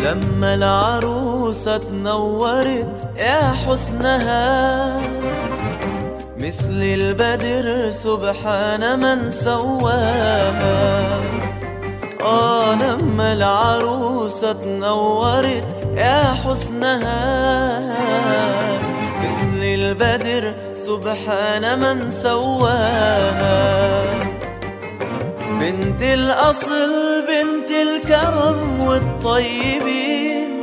لما العروسة تنورت يا حسنها مثل البدر سبحان من سواها آه لما العروسة تنورت يا حسنها مثل البدر سبحان من سواها بنت الأصل بنت الكرم والطيبين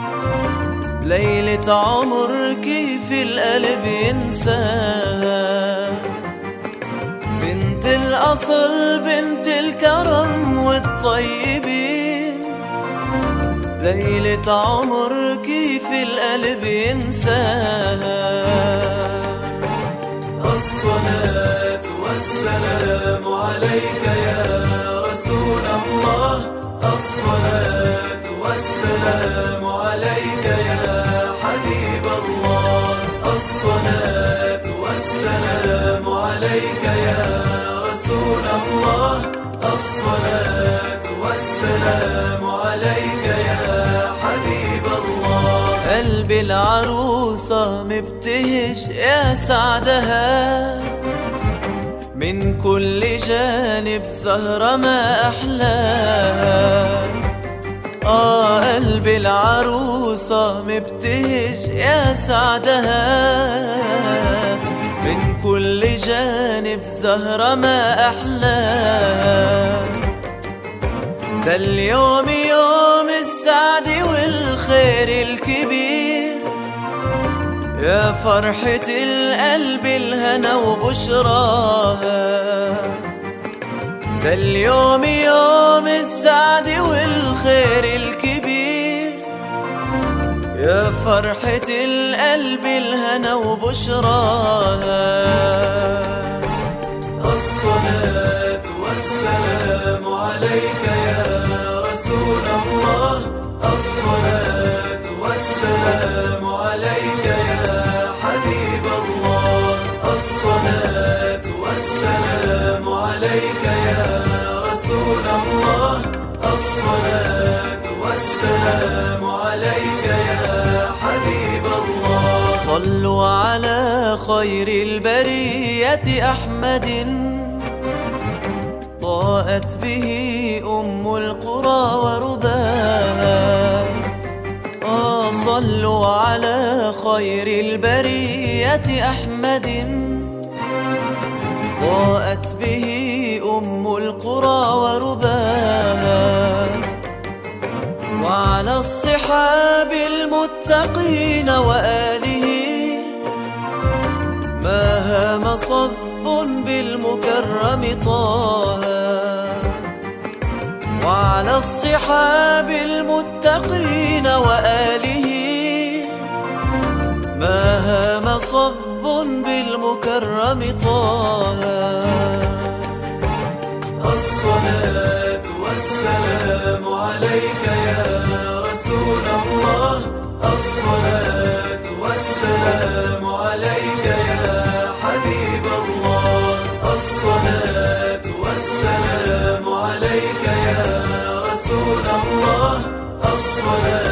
ليلة عمر كيف القلب ينساها بنت الأصل بنت الكرم والطيبين ليلة عمر كيف القلب ينساها الصلاة والسلام عليك يا رسول الله الصلاة والسلام عليك يا حبيب الله الصلاة والسلام عليك يا رسول الله الصلاة والسلام عليك يا حبيب الله قلب العروسة مبتهج يا سعدها من كل جانب زهرة ما أحلاها آه قلب العروسة مبتهج يا سعدها من كل جانب زهرة ما أحلاها ده اليوم يوم السعد والخير الكبير يا فرحة القلب الهنا وبشراها ده اليوم يوم السعد والخير الكبير يا فرحة القلب الهنا وبشراها الصلاة والسلام عليك يا رسول الله الصلاة والسلام عليك يا حبيب الله الصلاة والسلام عليك يا رسول الله الصلاة والسلام عليك يا حبيب الله صلوا على خير البرية أحمد ضاءت به أم القرى ورباها آه صلوا على خير البرية أحمد ضاءت به أم القرى ورباها وعلى الصحاب المتقين وآله ما هام صب بالمكرم طه وعلى الصحاب المتقين وآله ما هام صب بالمكرم طه الصلاة والسلام عليك يا رسول الله الصلاة والسلام عليك يا حبيب الله الصلاة والسلام عليك يا رسول الله الصلاة